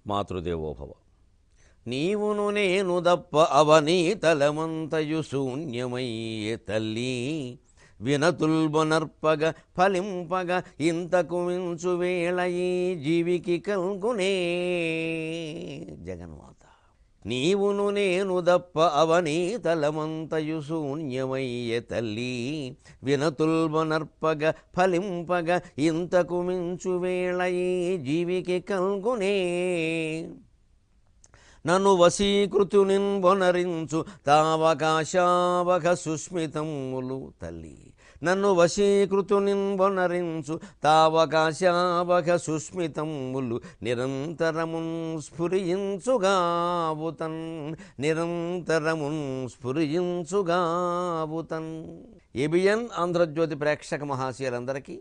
మాతృదేవోభవ నీవును నేను దప్ప అవనీతలమంతయు శూన్యమయ్యే తల్లి వినతుల్బొనర్పగ ఫలింపగ ఇంతకు మించు వేళ ఈ జీవికి కల్గునే జగన్మాత నీవును నేను దప్ప అవనీతలమంతయు శూన్యమయ్యే తల్లి వినతుల్బొనర్పగ ఫలింపగ ఇంతకు మించు వేళ ఈ జీవికి కల్గునే నన్ను వశీకృతునిన్ వనరించు తావకాశావక సుస్మితములు తల్లి నన్ను వశీకృతునిన్ వనరించు తావకాశావక సుస్మితములు నిరంతరమున్ స్ఫురించుగావుతన్ నిరంతరమున్ స్ఫురించుగావుతన్ ఏబిఎన్ ఆంధ్రజ్యోతి ప్రేక్షక మహాశయులందరికీ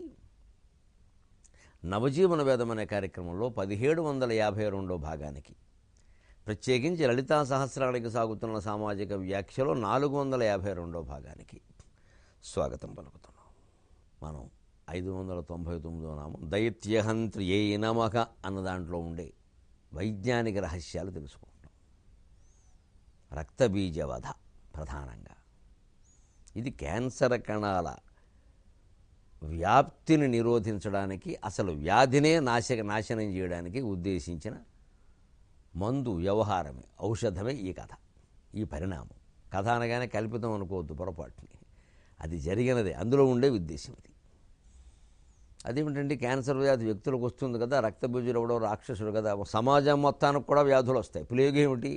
నవజీవన వేదం అనే కార్యక్రమంలో పదిహేడు వందల యాభై రెండో భాగానికి ప్రత్యేకించి లలితా సహస్రానికి సాగుతున్న సామాజిక వ్యాఖ్యలో నాలుగు వందల యాభై రెండో భాగానికి స్వాగతం పలుకుతున్నాం మనం ఐదు వందల తొంభై తొమ్మిదో నామం దైత్యహంత్రి ఏ నమక అన్న దాంట్లో ఉండే వైజ్ఞానిక రహస్యాలు తెలుసుకుంటాం రక్తబీజవధ ప్రధానంగా ఇది క్యాన్సర్ కణాల వ్యాప్తిని నిరోధించడానికి అసలు వ్యాధినే నాశక నాశనం చేయడానికి ఉద్దేశించిన మందు వ్యవహారమే ఔషధమే ఈ కథ ఈ పరిణామం కథ అనగానే కల్పితం అనుకోవద్దు పొరపాటుని అది జరిగినదే అందులో ఉండే ఉద్దేశం ఇది అదేమిటంటే క్యాన్సర్ వ్యాధి వ్యక్తులకు వస్తుంది కదా రక్తబీజులు ఎవడో రాక్షసుడు కదా సమాజం మొత్తానికి కూడా వ్యాధులు వస్తాయి ప్లేగ్ ఏమిటి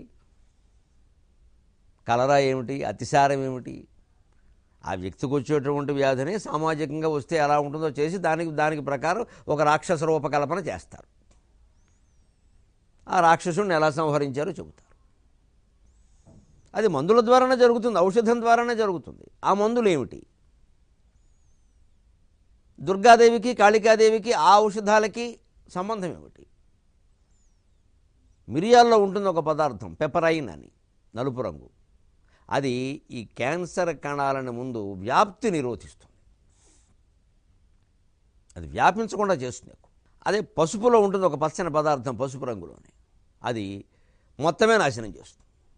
కలరా ఏమిటి అతిసారం ఏమిటి ఆ వ్యక్తికి వచ్చేటువంటి వ్యాధిని సామాజికంగా వస్తే ఎలా ఉంటుందో చేసి దానికి దానికి ప్రకారం ఒక రాక్షస రూపకల్పన చేస్తారు ఆ రాక్షసుడిని ఎలా సంహరించారో చెబుతారు అది మందుల ద్వారానే జరుగుతుంది ఔషధం ద్వారానే జరుగుతుంది ఆ మందులు ఏమిటి దుర్గాదేవికి కాళికాదేవికి ఆ ఔషధాలకి సంబంధం ఏమిటి మిరియాల్లో ఉంటుంది ఒక పదార్థం పెపరైన్ అని నలుపు రంగు అది ఈ క్యాన్సర్ కణాలను ముందు వ్యాప్తి నిరోధిస్తుంది అది వ్యాపించకుండా చేస్తుంది ఎక్కువ. అదే పసుపులో ఉంటుంది ఒక పచ్చని పదార్థం పసుపు రంగులోనే అది మొత్తమే నాశనం చేస్తుంది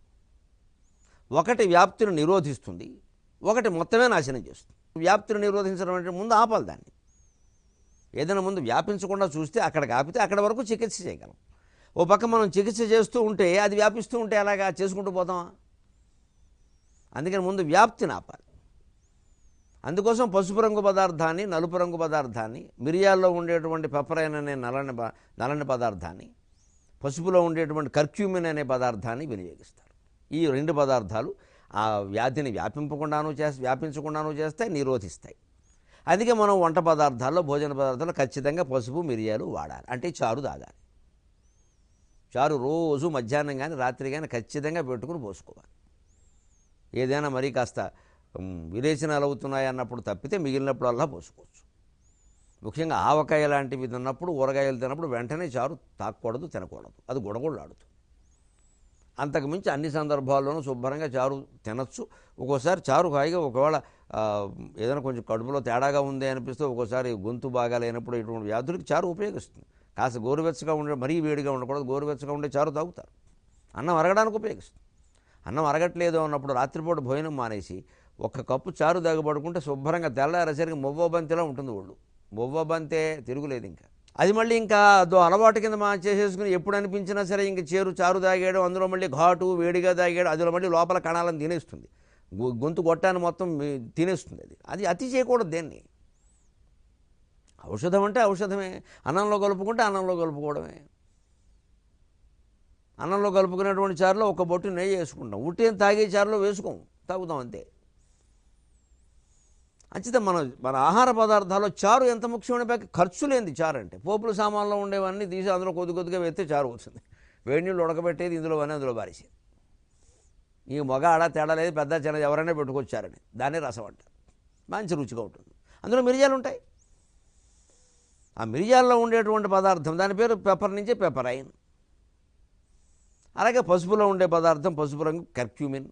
ఒకటి వ్యాప్తిని నిరోధిస్తుంది ఒకటి మొత్తమే నాశనం చేస్తుంది వ్యాప్తిని నిరోధించడం అంటే ముందు ఆపాలి దాన్ని ఏదైనా ముందు వ్యాపించకుండా చూస్తే అక్కడికి ఆపితే అక్కడ వరకు చికిత్స చేయగలం ఓ పక్క మనం చికిత్స చేస్తూ ఉంటే అది వ్యాపిస్తూ ఉంటే అలాగా చేసుకుంటూ పోతామా అందుకని ముందు వ్యాప్తిని ఆపాలి అందుకోసం పసుపు రంగు పదార్థాన్ని నలుపు రంగు పదార్థాన్ని మిరియాల్లో ఉండేటువంటి పెప్పరైన్ అనే నల్లని ప- నల్లని పదార్థాన్ని పసుపులో ఉండేటువంటి కర్క్యూమిన్ అనే పదార్థాన్ని వినియోగిస్తారు ఈ రెండు పదార్థాలు ఆ వ్యాధిని వ్యాపింపకుండాను చేసి వ్యాపించకుండాను చేస్తాయి నిరోధిస్తాయి అందుకే మనం వంట పదార్థాల్లో భోజన పదార్థాల్లో ఖచ్చితంగా పసుపు మిరియాలు వాడాలి అంటే చారు తాగాలి చారు రోజు మధ్యాహ్నం కానీ రాత్రి కానీ ఖచ్చితంగా పెట్టుకుని పోసుకోవాలి ఏదైనా మరీ కాస్త ఉమ్, విరేచనాలు అవుతున్నాయి అన్నప్పుడు తప్పితే మిగిలినప్పుడల్లా పోసుకోవచ్చు ముఖ్యంగా ఆవకాయ లాంటివి తిన్నప్పుడు ఊరగాయలు తిన్నప్పుడు వెంటనే చారు తాకూడదు తినకూడదు అది గుడగుడలాడుతుంది అంతకు మించి అన్ని సందర్భాల్లోనూ శుభ్రంగా చారు తినచ్చు ఒక్కోసారి చారు హాయిగా ఒకవేళ ఆ, ఏదైనా కొంచెం కడుపులో తేడాగా ఉంది అనిపిస్తే ఒక్కోసారి గొంతు బాగా లేనప్పుడు ఇటువంటి వ్యాధులకి చారు ఉపయోగిస్తుంది కాస్త గోరువెచ్చగా ఉండే మరీ వేడిగా ఉండకూడదు గోరువెచ్చగా ఉండే చారు తాగుతారు అన్నం అరగడానికి ఉపయోగిస్తుంది అన్నం అరగట్లేదు అన్నప్పుడు రాత్రిపూట భోజనం మానేసి ఒక కప్పు చారు దాగబడుకుంటే శుభ్రంగా తెల్లారేసరికి మొవ్వ బంతిలా ఉంటుంది ఒళ్ళు మొవ్వ బంతే తిరుగులేదు ఇంకా అది మళ్ళీ ఇంకా అదో అలవాటు కింద మా చేసేసుకుని ఎప్పుడు అనిపించినా సరే ఇంక చేరు చారు తాగాడు అందులో మళ్ళీ ఘాటు వేడిగా తాగాడు అందులో మళ్ళీ లోపల కణాలను తినేస్తుంది గొ- గొంతు గొట్టాన్ని మొత్తం మీ- తినేస్తుంది అది అది అతి చేయకూడదు దేన్ని ఔషధం అంటే ఔషధమే అన్నంలో కలుపుకుంటే అన్నంలో కలుపుకోవడమే అన్నంలో కలుపుకునేటువంటి చారులో ఒక బొట్టు నెయ్యి వేసుకుంటాం ఉట్టేం తాగే చారులో వేసుకోం తాగుతాం అంతే అంచితే మన మన ఆహార పదార్థాల్లో చారు ఎంత ముఖ్యమైన పైకి ఖర్చు లేనిది చారు అంటే పోపుల సామాన్లో ఉండేవన్నీ తీసి అందులో కొద్ది కొద్దిగా వేస్తే చారు వస్తుంది వేడి నీళ్ళు ఉడకబెట్టేది ఇందులో అని అందులో బారేసేది ఈ మగ ఆడ తేడా లేదు పెద్ద చిన్న ఎవరైనా పెట్టుకొచ్చారని దాన్ని రసం అంటారు మంచి రుచిగా ఉంటుంది అందులో మిరియాలు ఉంటాయి ఆ మిరియాల్లో ఉండేటువంటి పదార్థం దాని పేరు పెప్పర్ నుంచి పెప్పరైన్ అలాగే పసుపులో ఉండే పదార్థం పసుపు రంగు కర్క్యూమిన్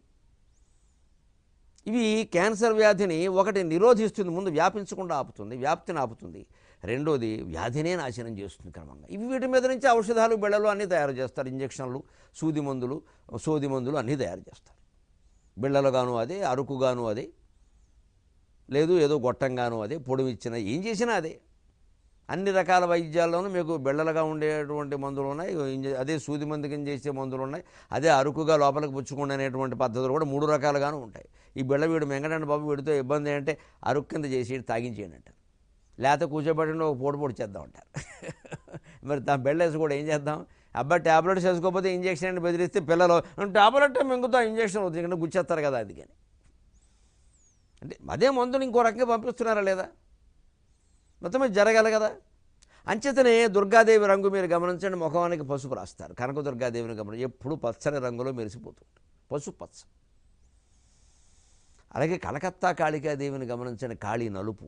ఇవి క్యాన్సర్ వ్యాధిని ఒకటి నిరోధిస్తుంది ముందు వ్యాపించకుండా ఆపుతుంది వ్యాప్తిని ఆపుతుంది రెండోది వ్యాధినే నాశనం చేస్తుంది క్రమంగా ఇవి వీటి మీద నుంచి ఔషధాలు బిళ్ళలు అన్నీ తయారు చేస్తారు ఇంజక్షన్లు సూది మందులు సోది మందులు అన్నీ తయారు చేస్తారు బిళ్ళలుగాను అదే అరుకుగాను అదే లేదు ఏదో గొట్టంగాను అదే పొడుము ఇచ్చిన ఏం చేసినా అదే అన్ని రకాల వైద్యాల్లోనూ మీకు బిళ్ళలుగా ఉండేటువంటి మందులు ఉన్నాయి ఇంజ- అదే సూది మందు కింద చేసే మందులు ఉన్నాయి అదే అరుకుగా లోపలికి పుచ్చుకోండి అనేటువంటి పద్ధతులు కూడా మూడు రకాలుగాను ఉంటాయి ఈ బిళ్ళ వీడు మెంగడండి బాబు వీడితో ఇబ్బంది ఏంటంటే అరుకు కింద చేసి తాగించేయండి అంటారు లేకపోతే కూర్చోబెట్టండి ఒక పొడి పొడి చేద్దాం అంటారు మరి దా బెళ్ళేసి కూడా ఏం చేద్దాం అబ్బాయి ట్యాబ్లెట్స్ వేసుకోకపోతే ఇంజక్షన్ అని బెదిరిస్తే పిల్లలు ట్యాబ్లెట్ మింగుతా ఇంజక్షన్ అవుతుంది ఇక్కడ గుచ్చేస్తారు కదా అది కానీ అంటే అదే మందుని ఇంకో రకంగా పంపిస్తున్నారా లేదా మొత్తం ఇది జరగాలి కదా అంచేతనే దుర్గాదేవి రంగు మీరు గమనించండి ముఖానికి పసుపు రాస్తారు కనక దుర్గాదేవిని గమనించి ఎప్పుడు పచ్చని రంగులో మెరిసిపోతుంది పసుపు పచ్చ అలాగే కలకత్తా కాళికాదేవిని గమనించండి కాళీ నలుపు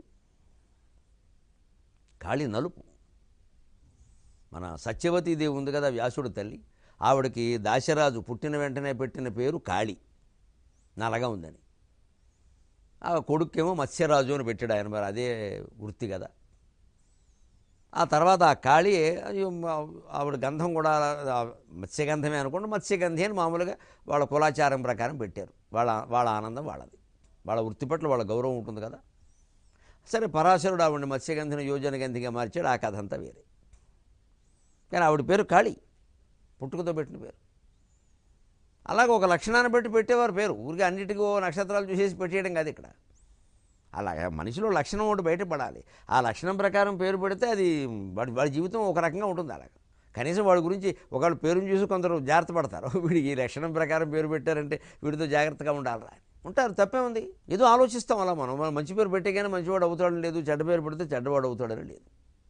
కాళీ నలుపు మన సత్యవతీదేవి ఉంది కదా వ్యాసుడు తల్లి ఆవిడకి దాశరాజు పుట్టిన వెంటనే పెట్టిన పేరు కాళి నల్లగా ఉందని ఆ కొడుకేమో మత్స్యరాజు అని పెట్టాడు ఆయన మరి అదే వృత్తి కదా ఆ తర్వాత ఆ కాళి అయ్యో, మా- ఆవిడ గంధం కూడా ఆ మత్స్యగంధమే అనుకోండి మత్స్యగంధి అని మామూలుగా వాళ్ళ కులాచారం ప్రకారం పెట్టారు వాళ్ళ వాళ్ళ ఆనందం వాళ్ళది వాళ్ళ వృత్తి పట్ల వాళ్ళ గౌరవం ఉంటుంది కదా సరే పరాశరుడు ఆవిడ మత్స్యగంధిని యోజన గంధిగా మార్చాడు ఆ కథ అంతా వేరే కానీ ఆవిడ పేరు కాళి పుట్టుకతో పెట్టిన పేరు అలాగే ఒక లక్షణాన్ని బట్టి పెట్టేవారు పేరు ఊరికి అన్నిటికీ ఓ నక్షత్రాలు చూసేసి పెట్టేయడం కాదు ఇక్కడ అలాగే మనిషిలో లక్షణం ఒకటి బయటపడాలి ఆ లక్షణం ప్రకారం పేరు పెడితే అది వాడి వాడి జీవితం ఒక రకంగా ఉంటుంది అలాగ కనీసం వాడి గురించి ఒకళ్ళు పేరుని చూసి కొందరు జాగ్రత్త పడతారు వీడికి ఈ లక్షణం ప్రకారం పేరు పెట్టారంటే వీడితో జాగ్రత్తగా ఉండాలి ఉంటారు తప్పే ఉంది ఏదో ఆలోచిస్తాం అలా మనం మనం మంచి పేరు పెట్టేగానే మంచివాడు అవుతాడని లేదు చెడ్డ పేరు పెడితే చెడ్డవాడు అవుతాడని లేదు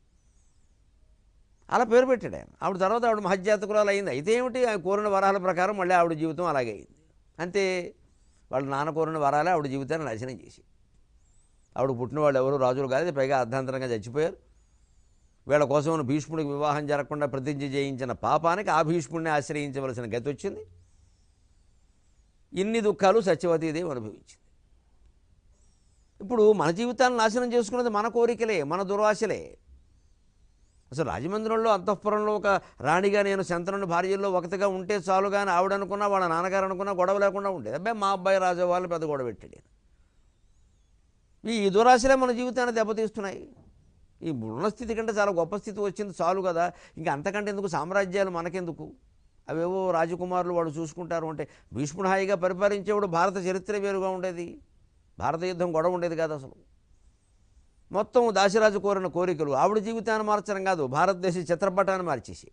అలా పేరు పెట్టాడు ఆయన ఆవిడ తర్వాత ఆవిడ మహజ్జాతకురాలు అయింది అయితే ఏమిటి ఆయన కోరిన వరాల ప్రకారం మళ్ళీ ఆవిడ జీవితం అలాగే అయింది అంతే వాళ్ళ నాన్న కోరిన వరాలే ఆవిడ జీవితాన్ని నాశనం చేసి ఆవిడ పుట్టిన వాళ్ళు ఎవరు రాజులు కాదు పైగా అర్ధాంతరంగా చచ్చిపోయారు వీళ్ళ కోసం భీష్ముడికి వివాహం జరగకుండా ప్రతిజ్ఞ చేయించిన పాపానికి ఆ భీష్ముడిని ఆశ్రయించవలసిన గతి వచ్చింది ఇన్ని దుఃఖాలు సత్యవతీదేవి అనుభవించింది ఇప్పుడు మన జీవితాన్ని నాశనం చేసుకున్నది మన కోరికలే మన దుర్వాశలే అసలు రాజమందిరంలో అంతఃపురంలో ఒక రాణిగా నేను శంతనుని భార్యల్లో ఒకటిగా ఉంటే చాలు కానీ ఆవిడ అనుకున్నా వాళ్ళ నాన్నగారు అనుకున్నా గొడవ లేకుండా ఉండేది అబ్బాయి మా అబ్బాయి రాజా వాళ్ళు పెద్ద గొడవ పెట్టాడు ఈయన. ఈ దురాశలే మన జీవితాన్ని దెబ్బతీస్తున్నాయి ఈ ఉన్న స్థితి కంటే చాలా గొప్ప స్థితి వచ్చింది చాలు కదా ఇంకా అంతకంటే ఎందుకు సామ్రాజ్యాలు మనకెందుకు అవేవో రాజకుమారులు వాడు చూసుకుంటారు అంటే భీష్ముడు హాయిగా పరిపాలించేవాడు భారత చరిత్ర వేరుగా ఉండేది భారత యుద్ధం గొడవ ఉండేది కాదు అసలు మొత్తం దాశరాజు కోరిన కోరికలు ఆవిడ జీవితాన్ని మార్చడం కాదు భారతదేశ చిత్రపటాన్ని మార్చేసి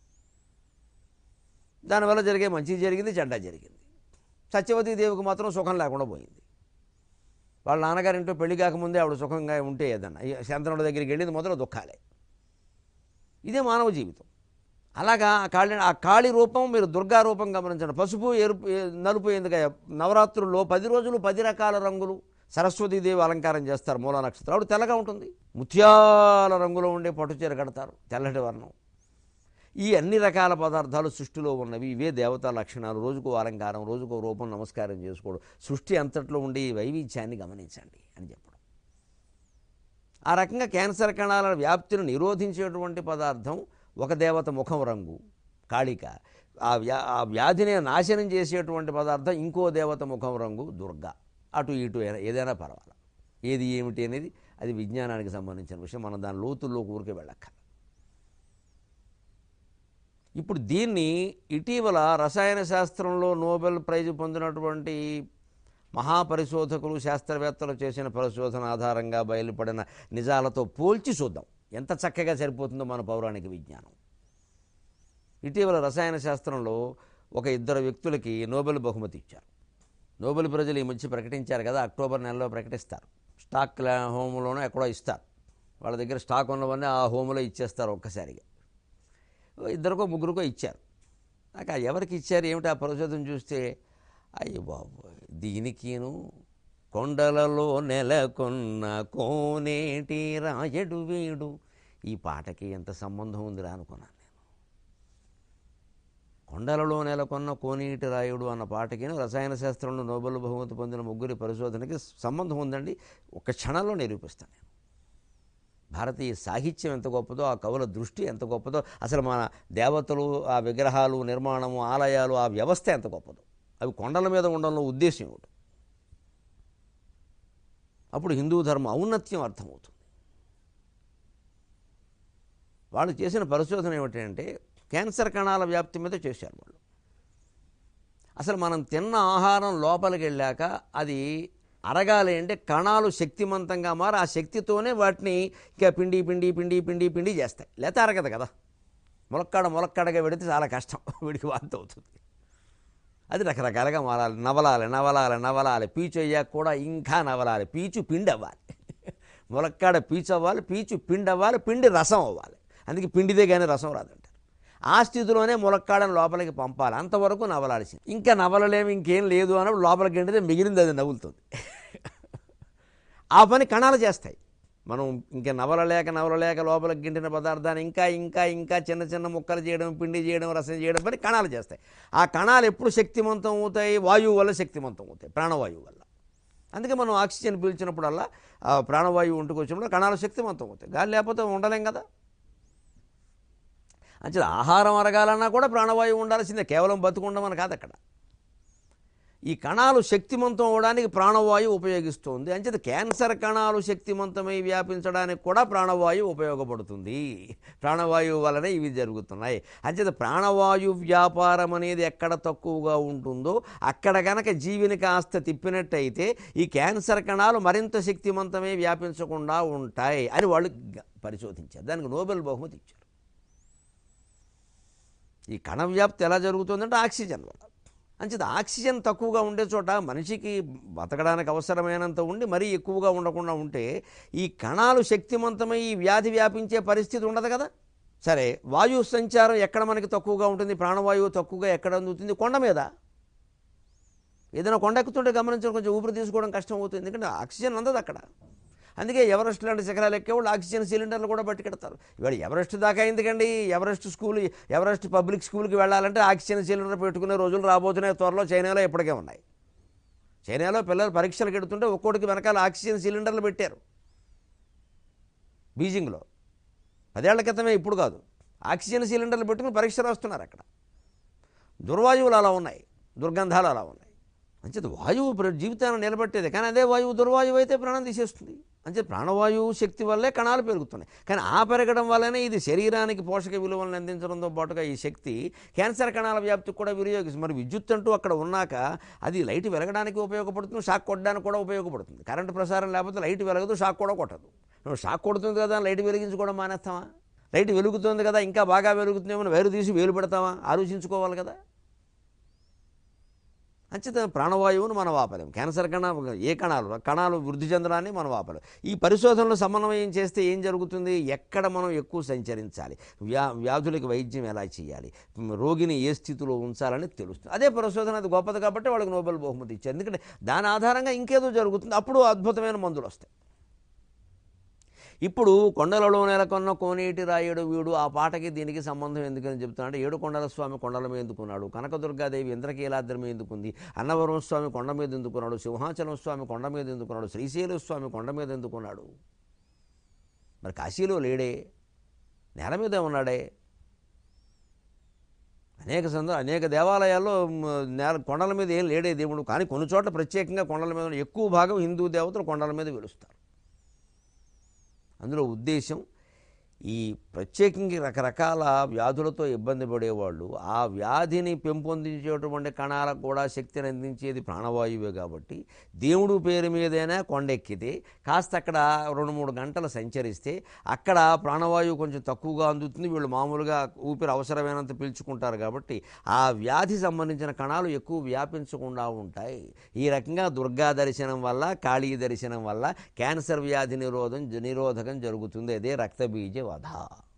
దానివల్ల జరిగే మంచి జరిగింది చెడ్డ జరిగింది సత్యవతీ దేవికి మాత్రం సుఖం లేకుండా పోయింది వాళ్ళ నాన్నగారింటో పెళ్లి కాకముందే ఆవిడ సుఖంగా ఉంటే ఏదన్నా ఈ శంతనుడి దగ్గరికి వెళ్ళింది మొదలు దుఃఖాలే ఇదే మానవ జీవితం అలాగా ఆ కాళి ఆ కాళి రూపం మీరు దుర్గా రూపం గమనించండి పసుపు ఎరుపు ఏ- నలుపు ఎందుకయ్యా నవరాత్రుల్లో పది రోజులు పది రకాల రంగులు సరస్వతీదేవి అలంకారం చేస్తారు మూల నక్షత్రం ఆవిడ తెల్లగా ఉంటుంది ముత్యాల రంగులో ఉండే పట్టుచీర కడతారు తెల్లటి వర్ణం ఈ అన్ని రకాల పదార్థాలు సృష్టిలో ఉన్నవి ఇవే దేవతా లక్షణాలు రోజుకో అలంకారం రోజుకో రూపం నమస్కారం చేసుకోవడం సృష్టి అంతట్లో ఉండే ఈ వైవిధ్యాన్ని గమనించండి అని చెప్పడం ఆ రకంగా క్యాన్సర్ కణాల వ్యాప్తిని నిరోధించేటువంటి పదార్థం ఒక దేవత ముఖం రంగు కాళిక ఆ వ్యా ఆ వ్యాధిని నాశనం చేసేటువంటి పదార్థం ఇంకో దేవత ముఖం రంగు దుర్గా అటు ఇటు ఏదైనా- ఏదైనా పర్వాలేదు ఏది ఏమిటి అనేది అది విజ్ఞానానికి సంబంధించిన విషయం మనం దాని లోతుల్లో ఊరికే వెళ్ళక్కర్లేదు ఇప్పుడు దీన్ని ఇటీవల రసాయన శాస్త్రంలో నోబెల్ ప్రైజ్ పొందినటువంటి మహాపరిశోధకులు శాస్త్రవేత్తలు చేసిన పరిశోధన ఆధారంగా బయలుపడిన నిజాలతో పోల్చి చూద్దాం ఎంత చక్కగా సరిపోతుందో మన పౌరాణిక విజ్ఞానం ఇటీవల రసాయన శాస్త్రంలో ఒక ఇద్దరు వ్యక్తులకి నోబెల్ బహుమతి ఇచ్చారు నోబెల్ ప్రజలు ఈ మధ్య ప్రకటించారు కదా అక్టోబర్ నెలలో ప్రకటిస్తారు స్టాక్ లా- హోమ్లోనో ఎక్కడో ఇస్తారు వాళ్ళ దగ్గర స్టాక్ ఉన్నవన్నీ ఆ హోమ్లో ఇచ్చేస్తారు ఒక్కసారిగా ఇద్దరికో ముగ్గురికో ఇచ్చారు నాకు ఆ ఎవరికి ఇచ్చారు ఏమిటి ఆ పరిశోధన చూస్తే అయ్యో బాబు దీనికిను కొండలలో నెలకొన్న కోనేటి రాయడు వీడు ఈ పాటకి ఎంత సంబంధం ఉందిరా అనుకున్నాను నేను కొండలలో నెలకొన్న కోనేటి రాయుడు అన్న పాటకి రసాయన శాస్త్రంలో నోబెల్ బహుమతి పొందిన ముగ్గురి పరిశోధనకి సంబంధం ఉందండి ఒక క్షణంలో నిరూపిస్తాను నేను భారతీయ సాహిత్యం ఎంత గొప్పదో ఆ కవుల దృష్టి ఎంత గొప్పదో అసలు మన దేవతలు ఆ విగ్రహాలు నిర్మాణము ఆలయాలు ఆ వ్యవస్థ ఎంత గొప్పదో అవి కొండల మీద ఉండడంలో ఉద్దేశం ఏమిటి అప్పుడు హిందూ ధర్మం ఔన్నత్యం అర్థమవుతుంది వాళ్ళు చేసిన పరిశోధన ఏమిటంటే క్యాన్సర్ కణాల వ్యాప్తి మీద చేశారు వాళ్ళు అసలు మనం తిన్న ఆహారం లోపలికి వెళ్ళాక అది అరగాలి అంటే కణాలు శక్తివంతంగా మారి ఆ శక్తితోనే వాటిని ఇంకా పిండి పిండి పిండి పిండి పిండి చేస్తాయి లేకపోతే అరగదు కదా ములక్కాడ ములక్కాడగా పెడితే చాలా కష్టం వీడికి వాంతి అవుతుంది అది రకరకాలుగా మారాలి నవలాలి నవలాలి నవలాలి పీచు అయ్యాక కూడా ఇంకా నవలాలి పీచు పిండి అవ్వాలి ములక్కాడ పీచు అవ్వాలి పీచు పిండి అవ్వాలి పిండి రసం అవ్వాలి అందుకే పిండిదే కానీ రసం రాదంటారు ఆ స్థితిలోనే ములక్కాడని లోపలికి పంపాలి అంతవరకు నవలాల్సింది ఇంకా నవలలేమి ఇంకేం లేదు అన్నప్పుడు లోపలికి ఎండితే మిగిలింది అది నవ్వులుతుంది ఆ పని కణాలు చేస్తాయి మనం ఇంకా నవలలేక నవలలేక లోపలికి గింటిన పదార్థాన్ని ఇంకా ఇంకా ఇంకా చిన్న చిన్న ముక్కలు చేయడం పిండి చేయడం రసం చేయడం పని కణాలు చేస్తాయి ఆ కణాలు ఎప్పుడు శక్తివంతం అవుతాయి వాయువు వల్ల శక్తివంతం అవుతాయి ప్రాణవాయువు వల్ల అందుకే మనం ఆక్సిజన్ పీల్చినప్పుడల్లా ఆ ప్రాణవాయువు ఒంటికి వచ్చినప్పుడు కణాలు శక్తివంతం అవుతాయి గాలి లేకపోతే ఉండలేం కదా అంటే ఆహారం అరగాలన్నా కూడా ప్రాణవాయువు ఉండాల్సిందే కేవలం బతుకుండమని కాదు అక్కడ ఈ కణాలు శక్తివంతం అవడానికి ప్రాణవాయువు ఉపయోగిస్తుంది అంచేత క్యాన్సర్ కణాలు శక్తివంతమై వ్యాపించడానికి కూడా ప్రాణవాయువు ఉపయోగపడుతుంది ప్రాణవాయువు వలనే ఇవి జరుగుతున్నాయి అంచేత ప్రాణవాయు వ్యాపారం అనేది ఎక్కడ తక్కువగా ఉంటుందో అక్కడ గనక జీవిని కాస్త తిప్పినట్టయితే ఈ క్యాన్సర్ కణాలు మరింత శక్తివంతమై వ్యాపించకుండా ఉంటాయి అని వాళ్ళు గ- పరిశోధించారు దానికి నోబెల్ బహుమతి ఇచ్చారు ఈ కణ వ్యాప్తి ఎలా జరుగుతుందంటే ఆక్సిజన్ వల్ల అంచేత ఆక్సిజన్ తక్కువగా ఉండే చోట మనిషికి బతకడానికి అవసరమైనంత ఉండి మరీ ఎక్కువగా ఉండకుండా ఉంటే ఈ కణాలు శక్తివంతమై ఈ వ్యాధి వ్యాపించే పరిస్థితి ఉండదు కదా సరే వాయు సంచారం ఎక్కడ మనకి తక్కువగా ఉంటుంది ప్రాణవాయువు తక్కువగా ఎక్కడ అందుతుంది కొండ మీద ఏదైనా కొండ ఎక్కుతుంటే గమనించడం కొంచెం ఊపిరి తీసుకోవడం కష్టం అవుతుంది ఎందుకంటే ఆక్సిజన్ అందదు అక్కడ అందుకే ఎవరెస్ట్ లాంటి శిఖరాలు ఎక్కేవాళ్ళు ఆక్సిజన్ సిలిండర్లు కూడా పట్టుకెడతారు ఇవాళ ఎవరెస్ట్ దాకా ఎందుకండి ఎవరెస్ట్ స్కూల్ ఎవరెస్ట్ పబ్లిక్ స్కూల్కి వెళ్ళాలంటే ఆక్సిజన్ సిలిండర్ పెట్టుకునే రోజులు రాబోతున్నాయి త్వరలో చైనాలో ఇప్పటికే ఉన్నాయి చైనాలో పిల్లలు పరీక్షలకు ఎడుతుంటే ఒక్కోటికి వెనకాల ఆక్సిజన్ సిలిండర్లు పెట్టారు బీజింగ్లో పదేళ్ల క్రితమే ఇప్పుడు కాదు ఆక్సిజన్ సిలిండర్లు పెట్టుకుని పరీక్ష రాస్తున్నారు అక్కడ దుర్వాయువులు అలా ఉన్నాయి దుర్గంధాలు అలా ఉన్నాయి అంచేత వాయువు ప్ర- జీవితాన్ని నిలబెట్టేది కానీ అదే వాయువు దుర్వాయువు అయితే ప్రాణం తీసేస్తుంది అంతే ప్రాణవాయువు శక్తి వల్లే కణాలు పెరుగుతున్నాయి కానీ ఆ పెరగడం వల్లనే ఇది శరీరానికి పోషక విలువలను అందించడంతో పాటుగా ఈ శక్తి క్యాన్సర్ కణాల వ్యాప్తికి కూడా వినియోగిస్తుంది మరి విద్యుత్ అంటూ అక్కడ ఉన్నాక అది లైట్ వెలగడానికి ఉపయోగపడుతుంది షాక్ కొట్టడానికి కూడా ఉపయోగపడుతుంది కరెంటు ప్రసారం లేకపోతే లైట్ వెలగదు షాక్ కూడా కొట్టదు నువ్వు షాక్ కొడుతుంది కదా లైట్ వెలిగించుకోవడం మానేస్తావా లైట్ వెలుగుతుంది కదా ఇంకా బాగా వెలుగుతుందేమో వేరు తీసి వేలు పెడతావా ఆలోచించుకోవాలి కదా అంచేత ప్రాణవాయువును మనం ఆపలేం క్యాన్సర్ కణ ఏ కణాలు కణాలు వృద్ధి చెందడాన్ని మనం ఆపలేం ఈ పరిశోధనలో సమన్వయం చేస్తే ఏం జరుగుతుంది ఎక్కడ మనం ఎక్కువ సంచరించాలి వ్యా వ్యాధులకి వైద్యం ఎలా చేయాలి మ్, రోగిని ఏ స్థితిలో ఉంచాలని తెలుస్తుంది అదే పరిశోధన అది గొప్పది కాబట్టి వాళ్ళకి నోబెల్ బహుమతి ఇచ్చారు ఎందుకంటే దాని ఆధారంగా ఇంకేదో జరుగుతుంది అప్పుడు అద్భుతమైన మందులు వస్తాయి ఇప్పుడు కొండలలో నెలకొన్న కోనేటి రాయుడు వీడు ఆ పాటకి దీనికి సంబంధం ఎందుకని చెప్తున్నాడు ఏడు కొండల స్వామి కొండల మీద ఎందుకున్నాడు కనకదుర్గాదేవి ఇంద్రకీలాద్రి మీద ఎందుకుంది అన్నవరం స్వామి కొండ మీద ఎందుకున్నాడు సింహాచలం స్వామి కొండ మీద ఎందుకున్నాడు శ్రీశైల స్వామి కొండ మీద ఎందుకున్నాడు మరి కాశీలో లేడే నేల మీదే ఉన్నాడే అనేక సంద అనేక దేవాలయాల్లో మ్, నేల కొండల మీద ఏం లేడే దేవుడు కానీ కొన్ని చోట్ల ప్రత్యేకంగా కొండల మీద ఉన్న- ఎక్కువ భాగం హిందూ దేవతలు కొండల మీద వెలుస్తారు అందులో ఉద్దేశం ఈ ప్రత్యేకంగా రకరకాల వ్యాధులతో ఇబ్బంది పడేవాళ్ళు ఆ వ్యాధిని పెంపొందించేటువంటి కణాలకు కూడా శక్తిని అందించేది ప్రాణవాయువే కాబట్టి దేవుడు పేరు మీదైనా కొండెక్కితే కాస్త అక్కడ రెండు మూడు గంటలు సంచరిస్తే అక్కడ ప్రాణవాయువు కొంచెం తక్కువగా అందుతుంది వీళ్ళు మామూలుగా ఊపిరి అవసరమైనంత పీల్చుకుంటారు కాబట్టి ఆ వ్యాధి సంబంధించిన కణాలు ఎక్కువ వ్యాపించకుండా ఉంటాయి ఈ రకంగా దుర్గా దర్శనం వల్ల కాళీ దర్శనం వల్ల క్యాన్సర్ వ్యాధి నిరోధం నిరోధకం జరుగుతుంది అదే రక్తబీజ వధ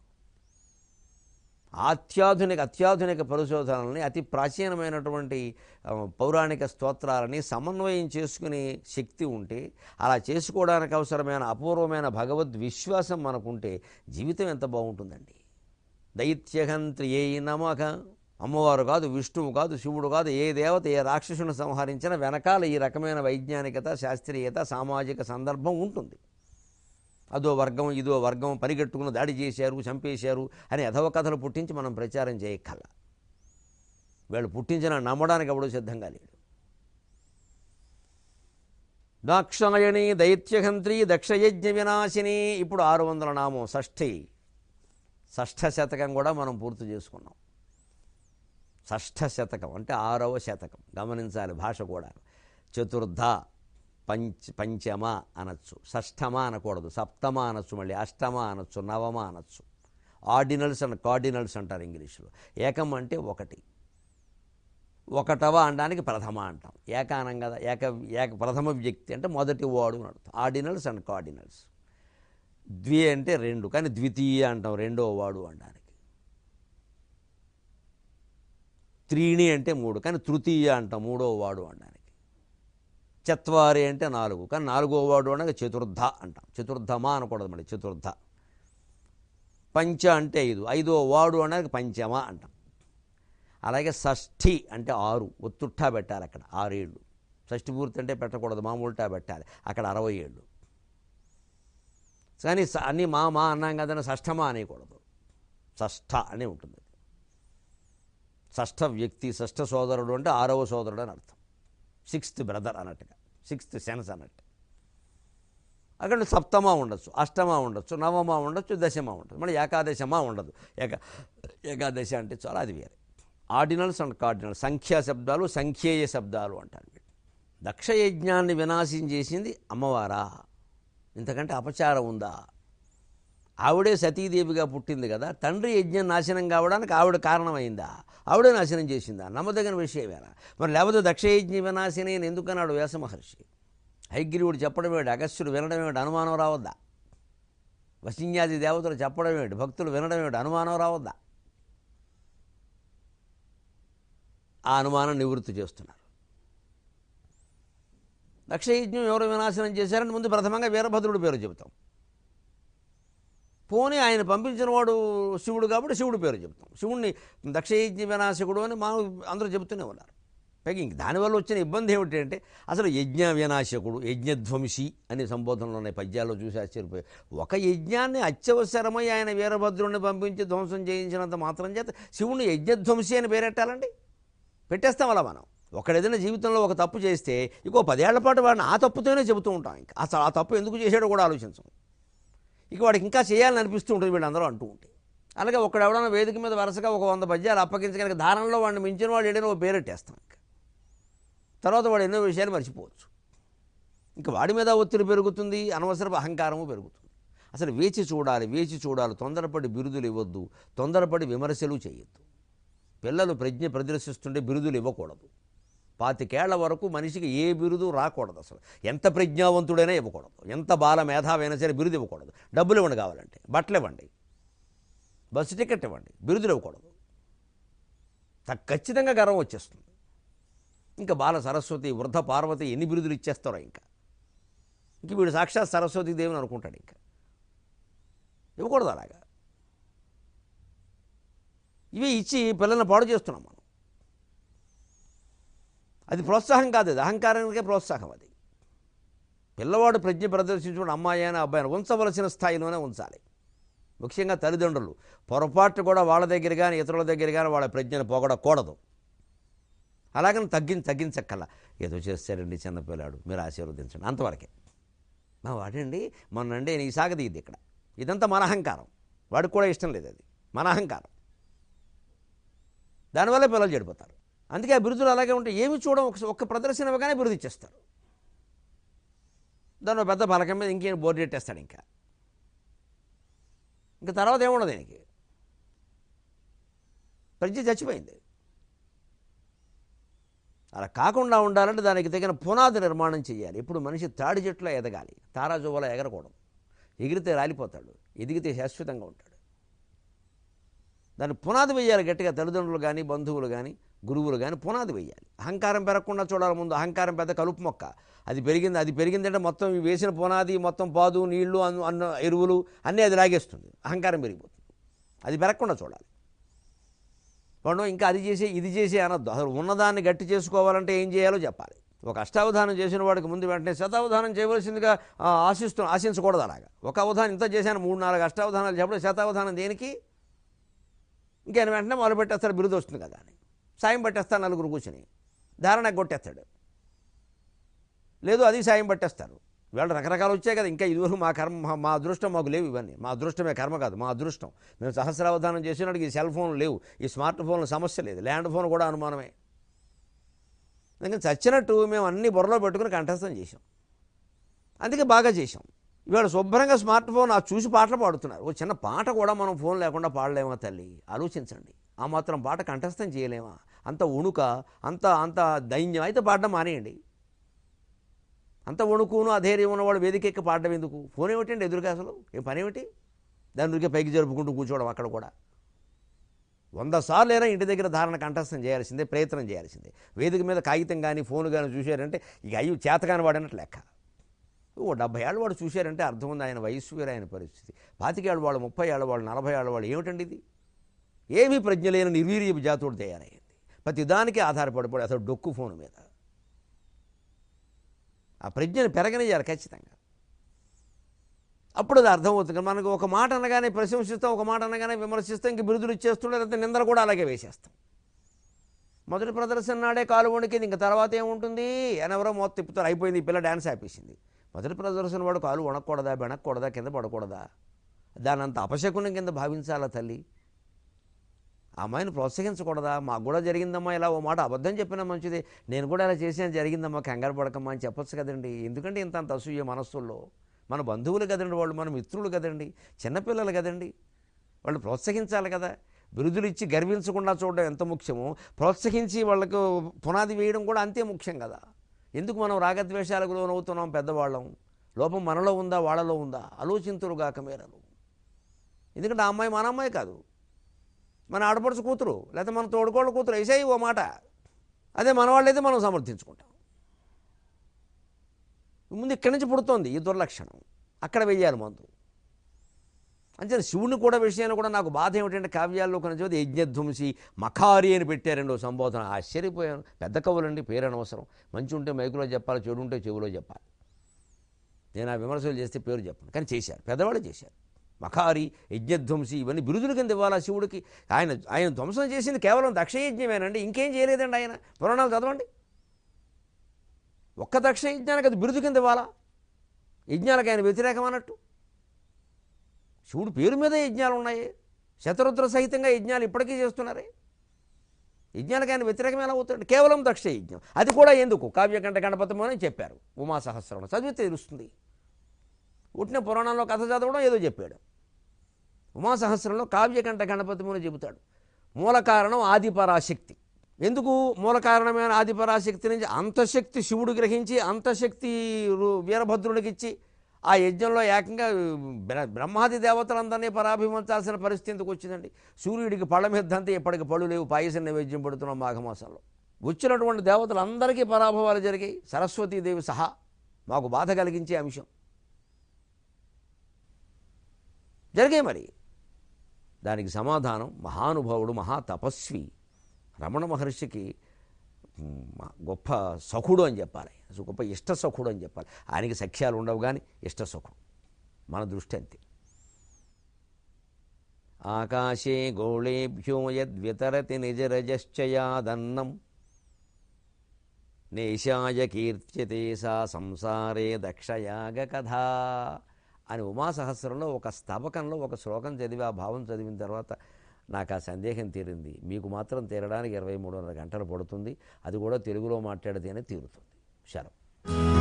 అత్యాధునిక అత్యాధునిక పరిశోధనల్ని అతి ప్రాచీనమైనటువంటి ఆ, పౌరాణిక స్తోత్రాలని సమన్వయం చేసుకునే శక్తి ఉంటే అలా చేసుకోవడానికి అవసరమైన అపూర్వమైన భగవద్ విశ్వాసం మనకుంటే జీవితం ఎంత బాగుంటుందండి దైత్యహంత్రియే నమక అమ్మవారు కాదు విష్ణువు కాదు శివుడు కాదు ఏ దేవత ఏ రాక్షసుని సంహరించిన వెనకాల ఈ రకమైన వైజ్ఞానికత శాస్త్రీయత సామాజిక సందర్భం ఉంటుంది అదో వర్గం ఇదో వర్గం పరిగెట్టుకుని దాడి చేశారు చంపేశారు అని అధవ కథలు పుట్టించి మనం ప్రచారం చేయక్కల వీళ్ళు పుట్టించిన నమ్మడానికి ఎవడో సిద్ధంగా లేడు దాక్షాయణి దైత్యహంత్రి దక్షయజ్ఞ వినాశిని ఇప్పుడు ఆరు వందల నామం షష్ఠి షష్ఠ శతకం కూడా మనం పూర్తి చేసుకున్నాం షష్ఠ శతకం అంటే ఆరవ శతకం గమనించాలి భాష కూడా చతుర్థ పంచ పంచమ అనొచ్చు షష్ఠమ అనకూడదు సప్తమ అనొచ్చు మళ్ళీ అష్టమ అనొచ్చు నవమ అనొచ్చు ఆర్డినల్స్ అండ్ కార్డినల్స్ అంటారు ఇంగ్లీష్లో ఏకం అంటే ఒకటి ఒకటవ అనడానికి ప్రథమ అంటాం ఏకానం కదా ఏక ఏక ప్రథమ వ్యక్తి అంటే మొదటి వాడు అని అర్థం ఆర్డినల్స్ అండ్ కార్డినల్స్ ద్వి అంటే రెండు కానీ ద్వితీయ అంటాం రెండో వాడు అనడానికి త్రీణి అంటే మూడు కానీ తృతీయ అంటాం మూడో వాడు అనడానికి చత్వారి అంటే నాలుగు కానీ నాలుగో వాడు అనగా చతుర్థ అంటాం చతుర్థమా అనకూడదు మళ్ళీ చతుర్థ పంచ అంటే ఐదు ఐదో వాడు అనగా పంచమ అంటాం అలాగే షష్ఠి అంటే ఆరు ఒత్తుట్టా పెట్టాలి అక్కడ ఆరేళ్ళు షష్ఠి పూర్తి అంటే పెట్టకూడదు మామూలుటా పెట్టాలి అక్కడ అరవై ఏళ్ళు కానీ స- అన్నీ మా మా అన్నాం కదని షష్ఠమా అనేయకూడదు షష్ఠ అనే ఉంటుంది షష్ఠ వ్యక్తి షష్ఠ సోదరుడు అంటే ఆరవ సోదరుడు అని అర్థం సిక్స్త్ బ్రదర్ అన్నట్టుగా సిక్స్త్ సెన్స్ అన్నట్టు అక్కడ సప్తమ ఉండొచ్చు అష్టమ ఉండొచ్చు నవమ ఉండొచ్చు దశమ ఉండొచ్చు మళ్ళీ ఏకాదశమ ఉండదు ఏక ఏకాదశ అంటే చాలా అది వేరే ఆర్డినల్స్ అండ్ కార్డినల్స్ సంఖ్యా శబ్దాలు సంఖ్యేయ శబ్దాలు అంటారు వీటిని దక్షయజ్ఞాన్ని వినాశం చేసింది అమ్మవారా ఇంతకంటే అపచారం ఉందా ఆవిడే సతీదేవిగా పుట్టింది కదా తండ్రి యజ్ఞం నాశనం కావడానికి ఆవిడ కారణమైందా ఆవిడే నాశనం చేసిందా నమ్మదగిన విషయమేనా మరి లేకపోతే దక్షయజ్ఞ వినాశిని అని ఎందుకన్నాడు వ్యాస మహర్షి హైగ్రీవుడు చెప్పడం ఏమిటి అగస్త్యుడు వినడం ఏమిటి అనుమానం రావద్దా వశిన్యాది దేవతలు చెప్పడం ఏమిటి భక్తులు వినడం ఏమిటి అనుమానం రావద్దా ఆ అనుమానం నివృత్తి చేస్తున్నారు దక్షయజ్ఞం ఎవరు వినాశనం చేశారని ముందు ప్రథమంగా వీరభద్రుడి పేరు చెబుతాం పోనీ ఆయన పంపించిన వాడు శివుడు కాబట్టి శివుడి పేరు చెప్తాం శివుణ్ణి దక్షయజ్ఞ వినాశకుడు అని మా అందరూ చెబుతూనే ఉన్నారు పైగా ఇంక దానివల్ల వచ్చిన ఇబ్బంది ఏమిటంటే అసలు యజ్ఞ వినాశకుడు యజ్ఞధ్వంసి అనే సంబోధనలు ఉన్నాయి పద్యాల్లో చూసి ఆశ్చర్యపోయి ఒక యజ్ఞాన్ని అత్యవసరమై ఆయన వీరభద్రుడిని పంపించి ధ్వంసం చేయించినంత మాత్రం చేత శివుణ్ణి యజ్ఞధ్వంసి అని పేరెట్టాలండి పెట్టేస్తాం అలా మనం ఒకడేదైనా జీవితంలో ఒక తప్పు చేస్తే ఇంకో పదేళ్ల పాటు వాడిని ఆ తప్పుతోనే చెబుతూ ఉంటాం ఇంకా అసలు ఆ తప్పు ఎందుకు చేశాడో కూడా ఆలోచించం ఇక వాడికి ఇంకా చేయాలని అనిపిస్తూ ఉంటుంది వీళ్ళందరూ అంటూ ఉంటే అలాగే ఒకడు ఎవడన్నా వేదిక మీద వరుసగా ఒక వంద పద్యాలు అప్పగించగలిగే ధారణలో వాడిని మించిన వాడు ఏదైనా ఒక పేరెట్టేస్తాం ఇంకా తర్వాత వాడు ఎన్నో విషయాలు మర్చిపోవచ్చు ఇంకా వాడి మీద ఒత్తిడి పెరుగుతుంది అనవసరపు అహంకారము పెరుగుతుంది అసలు వేచి చూడాలి వేచి చూడాలి తొందరపడి బిరుదులు ఇవ్వద్దు తొందరపడి విమర్శలు చేయొద్దు పిల్లలు ప్రజ్ఞ ప్రదర్శిస్తుంటే బిరుదులు ఇవ్వకూడదు పాతికేళ్ల వరకు మనిషికి ఏ బిరుదు రాకూడదు అసలు ఎంత ప్రజ్ఞావంతుడైనా ఇవ్వకూడదు ఎంత బాల మేధావైనా సరే బిరుదు ఇవ్వకూడదు డబ్బులు ఇవ్వండి కావాలంటే బట్టలు ఇవ్వండి బస్సు టికెట్ ఇవ్వండి బిరుదులు ఇవ్వకూడదు త- ఖచ్చితంగా గర్వం వచ్చేస్తుంది ఇంకా బాల సరస్వతి వృద్ధ పార్వతి ఎన్ని బిరుదులు ఇచ్చేస్తారో ఇంకా ఇంక వీడు సాక్షాత్ సరస్వతి దేవుని అనుకుంటాడు ఇంకా ఇవ్వకూడదు అలాగా ఇవి ఇచ్చి పిల్లల్ని పాడు చేస్తున్నాం మనం అది ప్రోత్సాహం కాదు అది అహంకారానికే ప్రోత్సాహం అది పిల్లవాడు ప్రజ్ఞ ప్రదర్శించుకుని అమ్మాయి అని అబ్బాయిని ఉంచవలసిన స్థాయిలోనే ఉంచాలి ముఖ్యంగా తల్లిదండ్రులు పొరపాటు కూడా వాళ్ళ దగ్గర కానీ ఇతరుల దగ్గర కానీ వాళ్ళ ప్రజ్ఞను పొగడకూడదు అలాగని తగ్గించి తగ్గించక్కల ఏదో చేస్తారండి చిన్నపిల్లాడు మీరు ఆశీర్వదించండి అంతవరకే మా వాడండి మొన్నండి నీ సాగది ఇది ఇక్కడ ఇదంతా మన అహంకారం వాడికి కూడా ఇష్టం లేదు అది మన అహంకారం దానివల్ల పిల్లలు చెడిపోతారు అందుకే ఆ బిరుదులు అలాగే ఉంటాయి ఏమి చూడడం ఒక ఒక్క ప్రదర్శన ఇవ్వగానే బిరుదు ఇచ్చేస్తారు దాని పెద్ద పలకం మీద ఇంకేం బోర్డు పెట్టేస్తాడు ఇంకా ఇంకా తర్వాత ఏముండదు దీనికి ప్రజ్ఞ చచ్చిపోయింది అలా కాకుండా ఉండాలంటే దానికి తగిన పునాది నిర్మాణం చేయాలి ఇప్పుడు మనిషి తాడి చెట్లో ఎదగాలి తారాజువ్వలో ఎగరకూడదు ఎగిరితే రాలిపోతాడు ఎదిగితే శాశ్వతంగా ఉంటాడు దాన్ని పునాది వేయాలి గట్టిగా తల్లిదండ్రులు కానీ బంధువులు కానీ గురువులు కానీ పునాది వేయాలి అహంకారం పెరగకుండా చూడాలి ముందు అహంకారం పెద్ద కలుపు మొక్క అది పెరిగింది అది పెరిగిందంటే మొత్తం ఈ వేసిన పునాది మొత్తం పాదు నీళ్లు అన్న అన్న ఎరువులు అన్నీ అది లాగేస్తుంది అహంకారం పెరిగిపోతుంది అది పెరగకుండా చూడాలి వాడు ఇంకా అది చేసే ఇది చేసే అనొద్దు అసలు ఉన్నదాన్ని గట్టి చేసుకోవాలంటే ఏం చేయాలో చెప్పాలి ఒక అష్టావధానం చేసిన వాడికి ముందు వెంటనే శతావధానం చేయవలసిందిగా ఆ, ఆశిస్తూ ఆశించకూడదు అలాగా ఒక అవధానం ఇంత చేశాను మూడు నాలుగు అష్టావధానాలు చెప్పడం శతావధానం దేనికి ఇంకేనా వెంటనే మొదలు పెట్టేస్తాడు బిరుదు వస్తుంది కదా అని సాయం పట్టేస్తాడు నలుగురు కూర్చుని ధారణ కొట్టేస్తాడు లేదు అది సాయం పట్టేస్తారు వీళ్ళు రకరకాలు వచ్చాయి కదా ఇంకా ఇదివరకు మా కర్మ మా- మా అదృష్టం మాకు లేవు ఇవన్నీ మా అదృష్టమే కర్మ కాదు మా అదృష్టం మేము సహస్రావధానం చేసినట్టుగా ఈ సెల్ ఫోన్ లేవు ఈ స్మార్ట్ ఫోన్ల సమస్య లేదు ల్యాండ్ ఫోన్ కూడా అనుమానమే అందుకని చచ్చినట్టు మేము అన్ని బుర్రలో పెట్టుకుని కంఠస్థం చేసాం అందుకే బాగా చేసాం ఇవాళ శుభ్రంగా స్మార్ట్ ఫోన్ ఆ చూసి పాటలు పాడుతున్నారు ఓ చిన్న పాట కూడా మనం ఫోన్ లేకుండా పాడలేమా తల్లి ఆలోచించండి ఆ మాత్రం పాట కంఠస్థం చేయలేమా అంత ఉణుక అంత అంత దైన్యం అయితే పాడడం మానేయండి అంత వణుకును అధైర్యం ఉన్నవాడు వేదిక ఎక్కి పాడడం ఎందుకు ఫోన్ ఏమిటండి ఎదురుగా అసలు ఏం పని ఏమిటి దాని ఊరికే పైకి జరుపుకుంటూ కూర్చోవడం అక్కడ కూడా వంద సార్లు అయినా ఇంటి దగ్గర ధారణ కంఠస్థం చేయాల్సిందే ప్రయత్నం చేయాల్సిందే వేదిక మీద కాగితం కానీ ఫోన్ కానీ చూశారంటే ఇక అయ్యి చేతగాని వాడన్నట్టు లెక్క ఓ డెబ్బై ఏళ్ళ వాడు చూశారంటే అర్థం ఉంది ఆయన వయస్సు వేరే ఆయన పరిస్థితి పాతికేళ్ళ వాళ్ళు ముప్పై ఏళ్ళ వాళ్ళు నలభై ఏళ్ళ వాళ్ళు ఏమిటండి ఇది ఏమీ ప్రజ్ఞ లేని నిర్వీర్యపు జాతుడు తయారయ్యింది ప్రతి దానికి ఆధారపడిపోయి అసలు డొక్కు ఫోన్ మీద ఆ ప్రజ్ఞను పెరగనియాలి ఖచ్చితంగా అప్పుడు అది అర్థమవుతుంది కానీ మనకు ఒక మాట అనగానే ప్రశంసిస్తాం ఒక మాట అనగానే విమర్శిస్తాం ఇంక బిరుదులు ఇచ్చేస్తుండే లేకపోతే నిందలు కూడా అలాగే వేసేస్తాం మొదటి ప్రదర్శన నాడే కాలు వణికింది ఇంకా తర్వాత ఏముంటుంది అని ఎవరో మొత్తం తిప్పుతారు అయిపోయింది ఈ పిల్ల డ్యాన్స్ ఆపేసింది మొదటి ప్రదర్శన వాడు కాలు వణకూడదా బెనక్కూడదా కింద పడకూడదా దాని అంత అపశకునం కింద భావించాలా తల్లి ఆ అమ్మాయిని ప్రోత్సహించకూడదా మాకు కూడా జరిగిందమ్మా ఇలా ఓ మాట అబద్ధం చెప్పినా మంచిది నేను కూడా ఇలా చేసాను జరిగిందమ్మా కంగారు పడకమ్మా అని చెప్పొచ్చు కదండి ఎందుకంటే ఇంత అంత అసూయ మనస్సుల్లో మన బంధువులు కదండి వాళ్ళు మన మిత్రులు కదండి చిన్నపిల్లలు కదండి వాళ్ళు ప్రోత్సహించాలి కదా బిరుదులు ఇచ్చి గర్వించకుండా చూడడం ఎంత ముఖ్యమో ప్రోత్సహించి వాళ్ళకు పునాది వేయడం కూడా అంతే ముఖ్యం కదా ఎందుకు మనం రాగద్వేషాలకు లోనవుతున్నాం పెద్దవాళ్ళం లోపం మనలో ఉందా వాళ్ళలో ఉందా ఆలోచింతురుగాక మేరలు ఎందుకంటే ఆ అమ్మాయి మన అమ్మాయి కాదు మన ఆడపడుచు కూతురు లేకపోతే మన తోడుకోళ్ళ కూతురు వేసాయి ఓ మాట అదే మన వాళ్ళైతే మనం సమర్థించుకుంటాం ముందు ఇక్కడి నుంచి పుడుతోంది ఈ దుర్లక్షణం అక్కడ వెయ్యాలి మందు అంతే శివుని కూడా విషయంలో కూడా నాకు బాధ ఏమిటంటే కావ్యాల్లో కొన్ని చోట యజ్ఞధ్వంసి మఖారి అని పెట్టారండి ఓ సంబోధన ఆశ్చర్యపోయాను పెద్ద కవులండి పేరు అనవసరం మంచి ఉంటే మైకులో చెప్పాలి చెడు ఉంటే చెవిలో చెప్పాలి నేను ఆ విమర్శలు చేస్తే పేరు చెప్పను కానీ చేశారు పెద్దవాళ్ళు చేశారు మఖారి యజ్ఞధ్వంసి ఇవన్నీ బిరుదుల కింద ఇవ్వాలా శివుడికి ఆయన ఆయన ధ్వంసం చేసింది కేవలం దక్షయజ్ఞమేనండి ఇంకేం చేయలేదండి ఆయన పురాణాలు చదవండి ఒక్క దక్ష యజ్ఞానికి అది బిరుదు కింద ఇవ్వాలా యజ్ఞాలకు ఆయన వ్యతిరేకం అన్నట్టు శివుడు పేరు మీద యజ్ఞాలు ఉన్నాయి శతరుద్ర సహితంగా యజ్ఞాలు ఇప్పటికీ చేస్తున్నారే యజ్ఞాలకు ఆయన వ్యతిరేకం ఎలా అవుతాడు కేవలం దక్ష యజ్ఞం అది కూడా ఎందుకు కావ్యకంఠ గణపతము అని చెప్పారు ఉమా సహస్రం చదివితే తెలుస్తుంది ఉట్టిన పురాణంలో కథ చదవడం ఏదో చెప్పాడు ఉమా సహస్రంలో కావ్యకంఠ గణపతము అని చెబుతాడు మూల కారణం ఆదిపరాశక్తి ఎందుకు మూల కారణమైన ఆదిపరాశక్తి నుంచి అంతశక్తి శివుడు గ్రహించి అంతశక్తి రు- వీరభద్రుడికి ఇచ్చి ఆ యజ్ఞంలో ఏకంగా బ్ర- బ్రహ్మాది దేవతలందరినీ పరాభిమంచాల్సిన పరిస్థితి ఎందుకు వచ్చిందండి సూర్యుడికి పళ్ళ మీద దంతే ఇప్పటికి పళ్ళు లేవు పాయసం నైవేద్యం పెడుతున్నాం మాఘమాసంలో వచ్చినటువంటి దేవతలందరికీ పరాభవాలు జరిగాయి సరస్వతీదేవి సహా మాకు బాధ కలిగించే అంశం జరిగాయి మరి దానికి సమాధానం మహానుభావుడు మహా తపస్వి రమణ మహర్షికి మ్, మ- గొప్ప సఖుడు అని చెప్పాలి అసలు గొప్ప ఇష్ట సఖుడు అని చెప్పాలి ఆయనకి సఖ్యాలు ఉండవు కానీ ఇష్ట సఖుడు మన దృష్టి అంతే ఆకాశే గోళేభ్యో యద్వితరతి నిజరజశ్చయాదన్నం నేశాయ కీర్త్యతే సా సంసారే దక్షయాగ కథ అని ఉమాసహస్రంలో ఒక స్తబకంలో ఒక శ్లోకం చదివి ఆ భావం చదివిన తర్వాత నాకు ఆ సందేహం తీరింది మీకు మాత్రం తీరడానికి ఇరవై మూడున్నర గంటలు పడుతుంది అది కూడా తెలుగులో మాట్లాడితేనే తీరుతుంది శరం